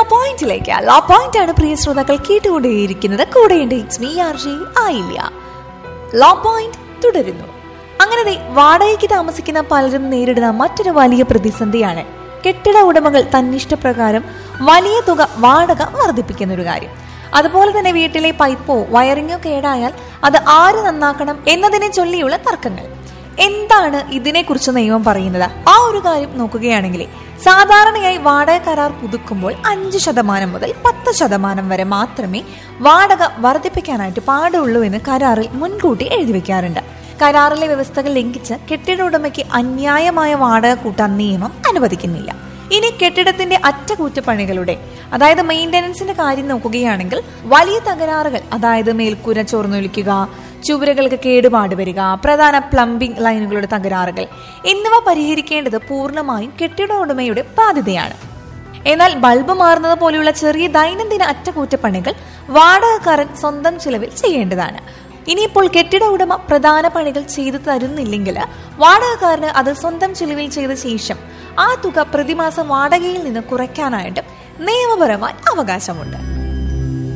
പോയിന്റിലേക്ക് law point ആണ് പ്രിയ ശ്രോതാക്കൾ കേട്ടുകൊണ്ടേയിരിക്കുന്നത് കൂടെയുണ്ട് ഇറ്റ്സ് മീ ആർ ജി ആയില്ല ലോ പോയിന്റ് തുടരുന്നു അങ്ങനെ ദേ വാടകയ്ക്ക് താമസിക്കുന്ന പലരും നേരിടുന്ന മറ്റൊരു വലിയ പ്രതിസന്ധിയാണ് കെട്ടിട ഉടമകൾ തന്നിഷ്ടപ്രകാരം വലിയ തുക വാടക വർദ്ധിപ്പിക്കുന്ന ഒരു കാര്യം അതുപോലെ തന്നെ വീട്ടിലെ പൈപ്പോ വയറിങ്ങോ കേടായാൽ അത് ആര് നന്നാക്കണം എന്നതിനെ ചൊല്ലിയുള്ള തർക്കങ്ങൾ എന്താണ് ഇതിനെക്കുറിച്ച് നിയമം പറയുന്നത് ആ ഒരു കാര്യം നോക്കുകയാണെങ്കിൽ സാധാരണയായി വാടക കരാർ പുതുക്കുമ്പോൾ അഞ്ച് ശതമാനം മുതൽ പത്ത് ശതമാനം വരെ മാത്രമേ വാടക വർദ്ധിപ്പിക്കാനായിട്ട് പാടുള്ളൂ എന്ന് കരാറിൽ മുൻകൂട്ടി എഴുതി വെക്കാറുണ്ട് കരാറിലെ വ്യവസ്ഥകൾ ലംഘിച്ച് കെട്ടിട ഉടമയ്ക്ക് അന്യായമായ വാടക കൂട്ടാൻ നിയമം അനുവദിക്കുന്നില്ല ഇനി കെട്ടിടത്തിന്റെ അറ്റകുറ്റപ്പണികളുടെ അതായത് മെയിന്റനൻസിന്റെ കാര്യം നോക്കുകയാണെങ്കിൽ വലിയ തകരാറുകൾ അതായത് മേൽക്കൂര ചോർന്നൊലിക്കുക ചുവരുകൾക്ക് കേടുപാട് വരിക പ്രധാന പ്ലംബിംഗ് ലൈനുകളുടെ തകരാറുകൾ എന്നിവ പരിഹരിക്കേണ്ടത് പൂർണ്ണമായും കെട്ടിട ഉടമയുടെ ബാധ്യതയാണ് എന്നാൽ ബൾബ് മാറുന്നത് പോലെയുള്ള ചെറിയ ദൈനംദിന അറ്റകുറ്റപ്പണികൾ വാടകക്കാരൻ സ്വന്തം ചിലവിൽ ചെയ്യേണ്ടതാണ് ഇനിയിപ്പോൾ കെട്ടിട ഉടമ പ്രധാന പണികൾ ചെയ്തു തരുന്നില്ലെങ്കിൽ വാടകക്കാരന് അത് സ്വന്തം ചിലവിൽ ചെയ്ത ശേഷം ആ തുക പ്രതിമാസം വാടകയിൽ നിന്ന് കുറയ്ക്കാനായിട്ട് നിയമപരമായി അവകാശമുണ്ട്